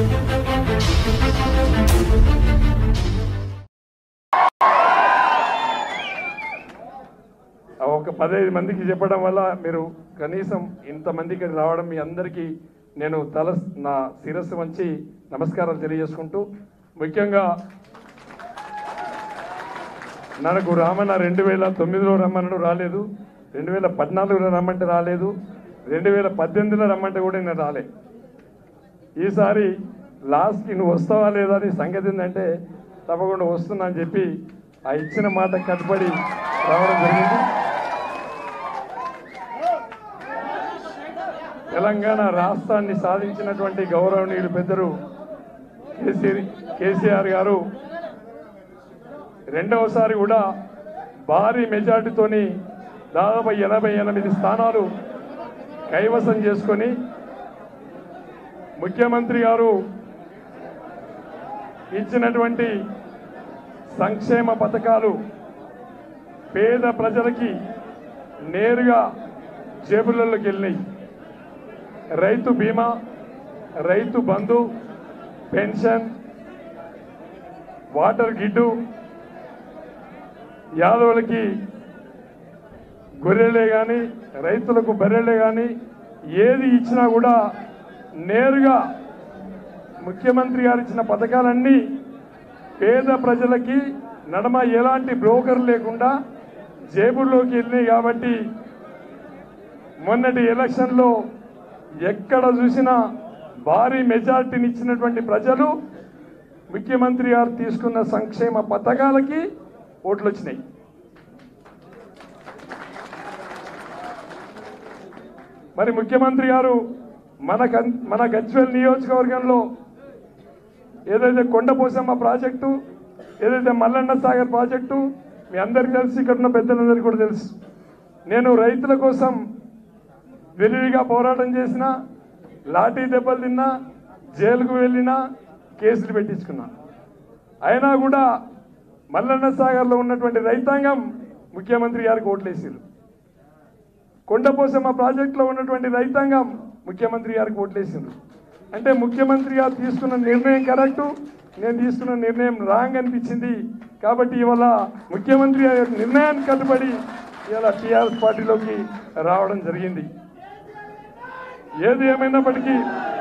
ఆ ఒక పదహైదు మందికి చెప్పడం వల్ల మీరు కనీసం ఇంతమందికి రావడం మీ అందరికీ నేను తల నా శిరస్సు వంచి నమస్కారాలు తెలియజేసుకుంటూ ముఖ్యంగా నాకు రామన్న రెండు వేల తొమ్మిదిలో రమ్మన్నాడు రాలేదు రెండు వేల పద్నాలుగులో రమ్మంటే రాలేదు రెండు వేల పద్దెనిమిదిలో రమ్మంటే కూడా నేను రాలే ఈసారి లాస్ట్కి నువ్వు వస్తావా లేదా అని సంగతి ఏంటంటే తప్పకుండా వస్తున్నా అని చెప్పి ఆ ఇచ్చిన మాట కట్టుబడి రావడం జరిగింది తెలంగాణ రాష్ట్రాన్ని సాధించినటువంటి గౌరవనీయులు పెద్దలు కేసీ కేసీఆర్ గారు రెండవసారి కూడా భారీ మెజార్టీతోని దాదాపు ఎనభై ఎనిమిది స్థానాలు కైవసం చేసుకొని ముఖ్యమంత్రి గారు ఇచ్చినటువంటి సంక్షేమ పథకాలు పేద ప్రజలకి నేరుగా జేబులలోకి వెళ్ళినాయి రైతు బీమా రైతు బంధు పెన్షన్ వాటర్ గిడ్డు యాదవులకి గొర్రెలే కానీ రైతులకు బర్రెలే కానీ ఏది ఇచ్చినా కూడా నేరుగా ముఖ్యమంత్రి గారు ఇచ్చిన పథకాలన్నీ పేద ప్రజలకి నడమ ఎలాంటి బ్రోకర్ లేకుండా జేబుల్లోకి వెళ్ళినాయి కాబట్టి మొన్నటి ఎలక్షన్లో ఎక్కడ చూసినా భారీ మెజార్టీని ఇచ్చినటువంటి ప్రజలు ముఖ్యమంత్రి గారు తీసుకున్న సంక్షేమ పథకాలకి ఓట్లు వచ్చినాయి మరి ముఖ్యమంత్రి గారు మన కన్- మన గజ్వెల్ నియోజకవర్గంలో ఏదైతే కొండపోసమ్మ ప్రాజెక్టు ఏదైతే మల్లన్న సాగర్ ప్రాజెక్టు మీ అందరికీ తెలుసు ఇక్కడ ఉన్న పెద్దలందరికీ కూడా తెలుసు నేను రైతుల కోసం విరివిగా పోరాటం చేసిన లాఠీ దెబ్బలు తిన్నా జైలుకు వెళ్ళినా కేసులు పెట్టించుకున్నా అయినా కూడా మల్లన్న సాగర్లో ఉన్నటువంటి రైతాంగం ముఖ్యమంత్రి గారికి ఓట్లేసారు కొండపోసమ్మ ప్రాజెక్టులో ఉన్నటువంటి రైతాంగం ముఖ్యమంత్రి గారికి ఓట్లేసిండ్రు అంటే ముఖ్యమంత్రి గారు తీసుకున్న నిర్ణయం కరెక్టు నేను తీసుకున్న నిర్ణయం రాంగ్ అనిపించింది కాబట్టి ఇవాళ ముఖ్యమంత్రి గారి యొక్క నిర్ణయానికి కట్టుబడి ఇవాళ టీఆర్ఎస్ పార్టీలోకి రావడం జరిగింది ఏది ఏమైనప్పటికీ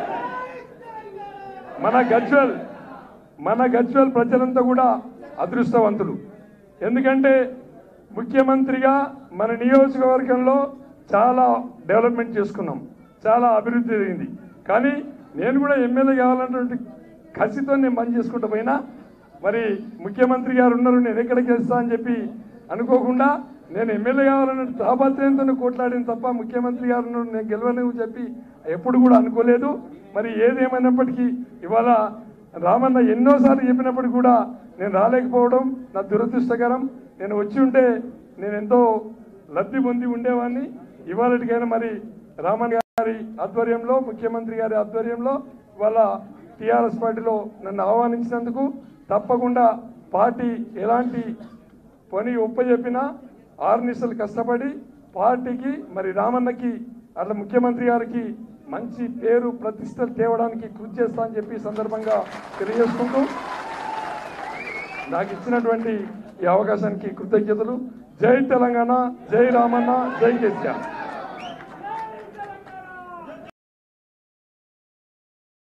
మన గజ్వెల్ మన గజ్వెల్ ప్రజలంతా కూడా అదృష్టవంతులు ఎందుకంటే ముఖ్యమంత్రిగా మన నియోజకవర్గంలో చాలా డెవలప్మెంట్ చేసుకున్నాం చాలా అభివృద్ధి జరిగింది కానీ నేను కూడా ఎమ్మెల్యే కావాలన్నటువంటి కసితో నేను పని చేసుకుంటూ పోయినా మరి ముఖ్యమంత్రి గారు ఉన్నారు నేను ఎక్కడికి వెళ్తా అని చెప్పి అనుకోకుండా నేను ఎమ్మెల్యే కావాలన్న తాపత్రయంతో కొట్లాడిన తప్ప ముఖ్యమంత్రి గారు ఉన్నారు నేను గెలవలేవు చెప్పి ఎప్పుడు కూడా అనుకోలేదు మరి ఏదేమైనప్పటికీ ఇవాళ రామన్న ఎన్నోసార్లు చెప్పినప్పటికీ కూడా నేను రాలేకపోవడం నా దురదృష్టకరం నేను వచ్చి ఉంటే నేను ఎంతో లబ్ధి పొంది ఉండేవాడిని ఇవాళటికైనా మరి రామన్ గారి ఆధ్వర్యంలో ముఖ్యమంత్రి గారి ఆధ్వర్యంలో ఇవాళ టీఆర్ఎస్ పార్టీలో నన్ను ఆహ్వానించినందుకు తప్పకుండా పార్టీ ఎలాంటి పని ఒప్పజెప్పినా ఆరు నిమిషాలు కష్టపడి పార్టీకి మరి రామన్నకి అట్లా ముఖ్యమంత్రి గారికి మంచి పేరు ప్రతిష్టలు తేవడానికి కృషి చేస్తా అని చెప్పి ఈ సందర్భంగా తెలియజేసుకుంటూ నాకు ఇచ్చినటువంటి ఈ అవకాశానికి కృతజ్ఞతలు జై తెలంగాణ జై రామన్న జై కేసీఆర్